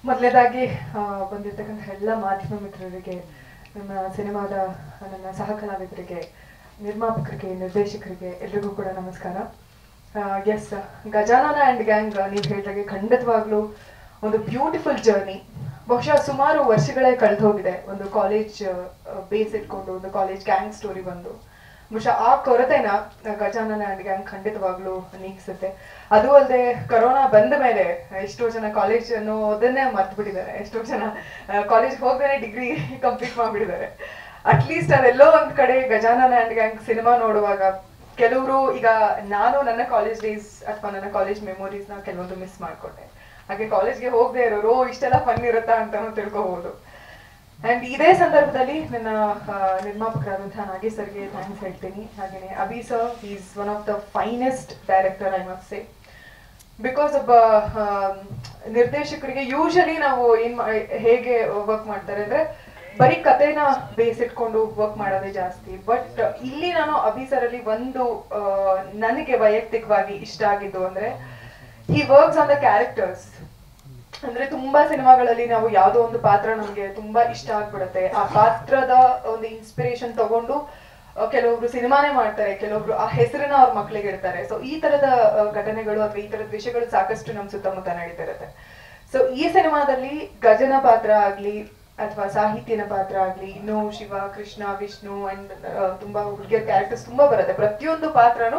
ಮೊದಲನೇದಾಗಿ ಬಂದಿರ್ತಕ್ಕಂಥ ಎಲ್ಲ ಮಾಧ್ಯಮ ಮಿತ್ರರಿಗೆ ನನ್ನ ಸಿನಿಮಾದ ನನ್ನ ಸಹ ಕಲಾವಿದರಿಗೆ ನಿರ್ಮಾಪಕರಿಗೆ ನಿರ್ದೇಶಕರಿಗೆ ಎಲ್ರಿಗೂ ಕೂಡ ನಮಸ್ಕಾರ ಎಸ್ ಗಜಾನನ ಆ್ಯಂಡ್ ಗ್ಯಾಂಗ್ ನೀವು ಹೇಳಿದಾಗೆ ಖಂಡಿತವಾಗ್ಲೂ ಒಂದು ಬ್ಯೂಟಿಫುಲ್ ಜರ್ನಿ ಬಹುಶಃ ಸುಮಾರು ವರ್ಷಗಳೇ ಕಳೆದು ಹೋಗಿದೆ ಒಂದು ಕಾಲೇಜ್ ಬೇಸ್ ಇಟ್ಕೊಂಡು ಒಂದು ಕಾಲೇಜ್ ಗ್ಯಾಂಗ್ ಸ್ಟೋರಿ ಬಂದು ಬಹುಶಃ ಆ ಕೊರತೆನ ಗಜಾನನ ಆ್ಯಂಡ್ ಗ್ಯಾಂಗ್ ಖಂಡಿತವಾಗ್ಲೂ ನೀಗಿಸುತ್ತೆ ಅದು ಅಲ್ಲದೆ ಕರೋನಾ ಬಂದ ಮೇಲೆ ಎಷ್ಟೋ ಜನ ಕಾಲೇಜ್ ಅನ್ನೋದನ್ನೇ ಮರ್ತು ಬಿಟ್ಟಿದ್ದಾರೆ ಎಷ್ಟೋ ಜನ ಕಾಲೇಜ್ ಹೋಗದೇ ಡಿಗ್ರಿ ಕಂಪ್ಲೀಟ್ ಮಾಡ್ಬಿಟ್ಟಿದ್ದಾರೆ ಅಟ್ಲೀಸ್ಟ್ ಅದೆಲ್ಲೋ ಒಂದ್ ಕಡೆ ಗಜಾನನ ಆ್ಯಂಡ್ ಗ್ಯಾಂಗ್ ಸಿನಿಮಾ ನೋಡುವಾಗ ಕೆಲವರು ಈಗ ನಾನು ನನ್ನ ಕಾಲೇಜ್ ಡೇಸ್ ಅಥವಾ ನನ್ನ ಕಾಲೇಜ್ ಮೆಮೊರೀಸ್ನ ಕೆಲವೊಂದು ಮಿಸ್ ಮಾಡ್ಕೊಂಡೆ ಹಾಗೆ ಕಾಲೇಜ್ಗೆ ಹೋಗದೆ ಇರೋರು "ಓ, ಇಷ್ಟೆಲ್ಲ ಫನ್ ಇರುತ್ತಾ ಅಂತಾನು ತಿಳ್ಕೊಬಹುದು ಅಂಡ್ ಇದೇ ಸಂದರ್ಭದಲ್ಲಿ ನನ್ನ ಆ, ನಿರ್ಮಾಪಕರಾದಂತಹ ನಾಗೇಶ್ ಸರ್ಗೆ ಥ್ಯಾಂಕ್ಸ್ ಹೇಳ್ತೀನಿ ಹಾಗೆಯೇ Abhi sir is one of the finest director I must say because ಒಬ್ಬ ಆ, ನಿರ್ದೇಶಕರಿಗೆ ಯೂಶಲಿ ನಾವು ಏನ್ ಮಾ- ಹೇಗೆ ವರ್ಕ್ ಮಾಡ್ತಾರೆ ಅಂದ್ರೆ ಬರೀ ಕಥೆನ ಬೇಸ್ ಇಟ್ಕೊಂಡು ವರ್ಕ್ ಮಾಡೋದೇ ಜಾಸ್ತಿ ಬಟ್ ಇಲ್ಲಿ ನಾನು ಅಭಿ ಸರ್ ಅಲ್ಲಿ ಒಂದು ಆ, ನನಗೆ ವೈಯಕ್ತಿಕವಾಗಿ ಇಷ್ಟ ಆಗಿದ್ದು ಅಂದ್ರೆ he works on the characters ಅಂದ್ರೆ ತುಂಬಾ ಸಿನಿಮಾಗಳಲ್ಲಿ ನಾವು ಯಾವ್ದೋ ಒಂದು ಪಾತ್ರ ನಮ್ಗೆ ತುಂಬಾ ಇಷ್ಟ ಆಗ್ಬಿಡುತ್ತೆ ಆ ಪಾತ್ರದ ಒಂದು ಇನ್ಸ್ಪಿರೇಷನ್ ತಗೊಂಡು ಆ, ಕೆಲವೊಬ್ರು ಸಿನಿಮಾನೇ ಮಾಡ್ತಾರೆ ಕೆಲವೊಬ್ರು ಆ ಹೆಸರನ್ನ ಅವ್ರ ಮಕ್ಳಿಗೆ ಇಡ್ತಾರೆ ಸೊ ಈ ತರದ ಆ, ಘಟನೆಗಳು ಅಥವಾ ಈ ತರದ ವಿಷಯಗಳು ಸಾಕಷ್ಟು ನಮ್ ಸುತ್ತಮುತ್ತ ನಡೀತಿರುತ್ತೆ ಸೊ ಈ ಸಿನಿಮಾದಲ್ಲಿ ಗಜನ ಪಾತ್ರ ಆಗ್ಲಿ ಅಥವಾ ಸಾಹಿತ್ಯನ ಪಾತ್ರ ಆಗ್ಲಿ ಇನ್ನು ಶಿವ ಕೃಷ್ಣ ವಿಷ್ಣು ಅಂಡ್ ತುಂಬಾ ಹುಡುಗಿಯರ್ ಕ್ಯಾರೆಕ್ಟರ್ಸ್ ತುಂಬಾ ಬರುತ್ತೆ ಪ್ರತಿಯೊಂದು ಪಾತ್ರನು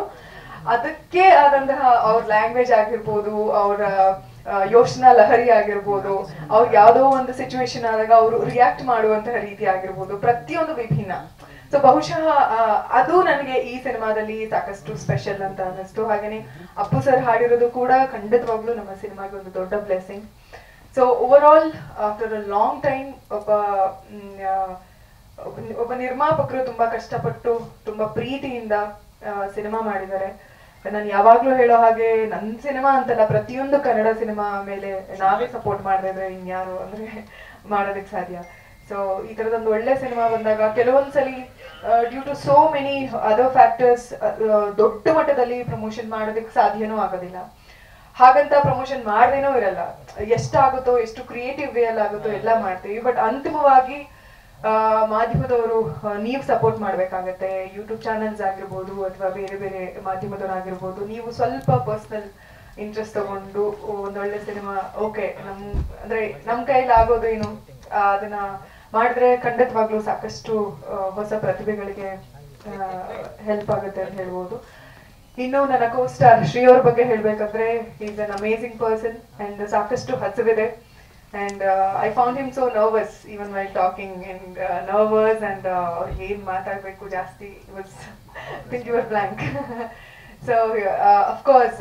ಅದಕ್ಕೆ ಆದಂತಹ ಅವ್ರ ಲ್ಯಾಂಗ್ವೇಜ್ ಆಗಿರ್ಬೋದು ಅವರ ಯೋಚನಾ ಲಹರಿ ಆಗಿರ್ಬೋದು ಅವ್ರಿಗೆ ಯಾವ್ದೋ ಒಂದು ಸಿಚುವೇಶನ್ ಆದಾಗ ಅವರು ರಿಯಾಕ್ಟ್ ಮಾಡುವಂತಹ ರೀತಿ ಆಗಿರ್ಬೋದು ಪ್ರತಿಯೊಂದು ವಿಭಿನ್ನ ಸೊ ಬಹುಶಃ ಆ, ಅದು ನನಗೆ ಈ ಸಿನಿಮಾದಲ್ಲಿ ಸಾಕಷ್ಟು ಸ್ಪೆಷಲ್ ಅಂತ ಅನ್ನಿಸ್ತು ಹಾಗೇನೆ ಅಪ್ಪು ಸರ್ ಹಾಡಿರೋದು ಕೂಡ ಖಂಡಿತವಾಗ್ಲೂ ನಮ್ಮ ಸಿನಿಮಾಗೆ ಒಂದು ದೊಡ್ಡ blessing so overall after a long time ಒಬ್ಬ ಮ್, ಆ, ಒಬ್ಬ- ಒಬ್ಬ ನಿರ್ಮಾಪಕರು ತುಂಬಾ ಕಷ್ಟಪಟ್ಟು ತುಂಬಾ ಪ್ರೀತಿಯಿಂದ ಸಿನಿಮಾ ಮಾಡಿದ್ದಾರೆ ನಾನು ಯಾವಾಗ್ಲೂ ಹೇಳೋ ಹಾಗೆ ನನ್ ಸಿನಿಮಾ ಅಂತಲ್ಲ ಪ್ರತಿಯೊಂದು ಕನ್ನಡ ಸಿನಿಮಾ ಮೇಲೆ ನಾವೇ ಸಪೋರ್ಟ್ ಮಾಡದಿದ್ರೆ ಇನ್ಯಾರು ಅಂದ್ರೆ ಮಾಡೋದಕ್ಕೆ ಸಾಧ್ಯ ಸೊ ಈ ತರದೊಂದು ಒಳ್ಳೆ ಸಿನಿಮಾ ಬಂದಾಗ ಕೆಲವೊಂದ್ಸಲಿ due to so many other factors ದೊಡ್ಡ ಮಟ್ಟದಲ್ಲಿ ಪ್ರಮೋಷನ್ ಮಾಡೋದಕ್ಕೆ ಸಾಧ್ಯನೂ ಆಗೋದಿಲ್ಲ ಹಾಗಂತ ಪ್ರಮೋಷನ್ ಮಾಡ್ದೇನೂ ಇರಲ್ಲ ಎಷ್ಟಾಗುತ್ತೋ ಎಷ್ಟು ಕ್ರಿಯೇಟಿವ್ ವೇ ಅಲ್ಲಿ ಆಗುತ್ತೋ ಎಲ್ಲ ಮಾಡ್ತೀವಿ ಬಟ್ ಅಂತಿಮವಾಗಿ ಆ, ಮಾಧ್ಯಮದವರು ಆ, ನೀವು ಸಪೋರ್ಟ್ ಮಾಡ್ಬೇಕಾಗತ್ತೆ ಯೂಟ್ಯೂಬ್ ಚಾನೆಲ್ಸ್ ಆಗಿರ್ಬೋದು ಅಥವಾ ಬೇರೆ ಬೇರೆ ಮಾಧ್ಯಮದವರಾಗಿರ್ಬೋದು ನೀವು ಸ್ವಲ್ಪ ಪರ್ಸನಲ್ ಇಂಟ್ರೆಸ್ಟ್ ತಗೊಂಡು ಒಂದೊಳ್ಳೆ ಸಿನಿಮಾ ಓಕೆ ನಮ್ ಅಂದ್ರೆ ನಮ್ ಕೈಲಿ ಆಗೋದೇನು ಆ, ಅದನ್ನ ಮಾಡಿದ್ರೆ ಖಂಡಿತವಾಗ್ಲೂ ಸಾಕಷ್ಟು ಆ, ಹೊಸ ಪ್ರತಿಭೆಗಳಿಗೆ ಹೆಲ್ಪ್ ಆಗುತ್ತೆ ಅಂತ ಹೇಳ್ಬೋದು ಇನ್ನು ನನ್ನ ಕೋ ಸ್ಟಾರ್ ಶ್ರೀ ಅವ್ರ ಬಗ್ಗೆ ಹೇಳ್ಬೇಕಂದ್ರೆ is an amazing person and ಸಾಕಷ್ಟು ಹಸಿವಿದೆ and I found him so nervous even why talking and nervous and ಏನ್ ಮಾತಾಡ್ಬೇಕು ಜಾಸ್ತಿ was think your blank so of course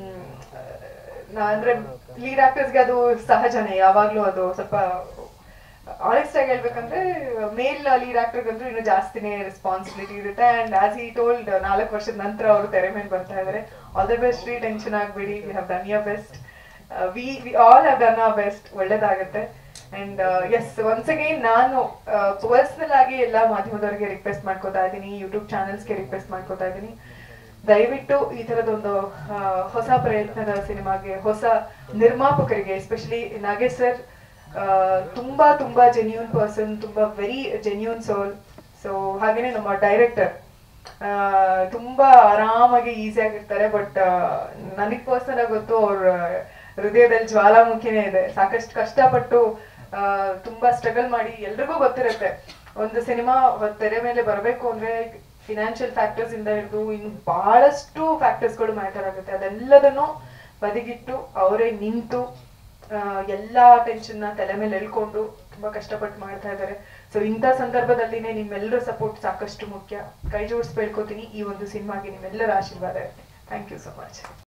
ಅಂದ್ರೆ ಲೀಡ್ ಆಕ್ಟರ್ಸ್ಗೆ ಅದು ಸಹಜನೇ ಯಾವಾಗ್ಲೂ ಅದು ಸ್ವಲ್ಪ ಆನೆಸ್ಟ್ ಆಗಿ ಹೇಳ್ಬೇಕಂದ್ರೆ ಮೇಲ್ ಲೀಡ್ ಆಕ್ಟರ್ ಅಂದ್ರೆ ಇನ್ನು ಜಾಸ್ತಿನೇ ರೆಸ್ಪಾನ್ಸಿಬಿಲಿಟಿ ಇರುತ್ತೆ ಅಂಡ್ ಆಸ್ ಈ ಟೋಲ್ಡ್ ನಾಲ್ಕು ವರ್ಷದ ನಂತರ ಅವರು ತೆರೆ ಮೇಲೆ ಬರ್ತಾ ಇದಾರೆ ಆಲ್ ದ ಬೆಸ್ಟ್ ರೀ ಟೆನ್ಷನ್ ಆಗ್ಬೇಡಿ we have done your best we we all have done our best ಒಳ್ಳೇದಾಗುತ್ತೆ ಅಂಡ್ ಎಸ್ ಒನ್ಸ್ ಅಗೈನ್ ನಾನು ಪರ್ಸನಲ್ ಆಗಿ ಎಲ್ಲ ಮಾಧ್ಯಮದವರಿಗೆ ರಿಕ್ವೆಸ್ಟ್ ಮಾಡ್ಕೋತಾ ಇದ್ದೀನಿ ಯೂಟ್ಯೂಬ್ ಚಾನೆಲ್ಸ್ಗೆ ರಿಕ್ವೆಸ್ಟ್ ಮಾಡ್ಕೋತಾ ಇದ್ದೀನಿ ದಯವಿಟ್ಟು ಈ ತರದೊಂದು ಆ, ಹೊಸ ಪ್ರಯತ್ನದ ಸಿನಿಮಾಗೆ ಹೊಸ ನಿರ್ಮಾಪಕರಿಗೆ ಎಸ್ಪೆಷಲಿ ನಾಗೇಶ್ ಸರ್ ತುಂಬಾ ತುಂಬಾ ಜೆನ್ಯೂನ್ ಪರ್ಸನ್ ತುಂಬಾ ವೆರಿ ಜೆನ್ಯೂನ್ ಸೋಲ್ ಸೊ ಹಾಗೇನೆ ನಮ್ಮ ಡೈರೆಕ್ಟರ್ ತುಂಬಾ ಆರಾಮಾಗಿ ಈಸಿ ಆಗಿರ್ತಾರೆ ಬಟ್ ನನಗ್ ಪರ್ಸನಲ್ ಆಗಿ ಗೊತ್ತು ಅವ್ರ ಹೃದಯದಲ್ಲಿ ಜ್ವಾಲಾಮುಖಿನೇ ಇದೆ ಸಾಕಷ್ಟು ಕಷ್ಟಪಟ್ಟು ಆ, ತುಂಬಾ ಸ್ಟ್ರಗಲ್ ಮಾಡಿ ಎಲ್ರಿಗೂ ಗೊತ್ತಿರುತ್ತೆ ಒಂದು ಸಿನಿಮಾ ತೆರೆ ಮೇಲೆ ಬರಬೇಕು ಅಂದ್ರೆ ಫಿನಾನ್ಷಿಯಲ್ ಫ್ಯಾಕ್ಟರ್ಸ್ ಇಂದ ಹಿಡಿದು ಇನ್ನು ಬಹಳಷ್ಟು ಫ್ಯಾಕ್ಟರ್ಸ್ ಗಳು ಮ್ಯಾಟರ್ ಆಗುತ್ತೆ ಅದೆಲ್ಲದನ್ನು ಬದಿಗಿಟ್ಟು ಅವರೇ ನಿಂತು ಆ, ಎಲ್ಲಾ ಟೆನ್ಷನ್ ನ ತಲೆ ಮೇಲೆ ಎಳ್ಕೊಂಡು ತುಂಬಾ ಕಷ್ಟಪಟ್ಟು ಮಾಡ್ತಾ ಇದ್ದಾರೆ ಸೊ ಇಂಥ ಸಂದರ್ಭದಲ್ಲಿನೇ ನಿಮ್ಮೆಲ್ಲರ ಸಪೋರ್ಟ್ ಸಾಕಷ್ಟು ಮುಖ್ಯ ಕೈ ಜೋಡಿಸಿ ಬೇಡ್ಕೋತೀನಿ ಈ ಒಂದು ಸಿನಿಮಾಗೆ ನಿಮ್ಮೆಲ್ಲರ ಆಶೀರ್ವಾದ ಥ್ಯಾಂಕ್ ಯು ಸೊ ಮಚ್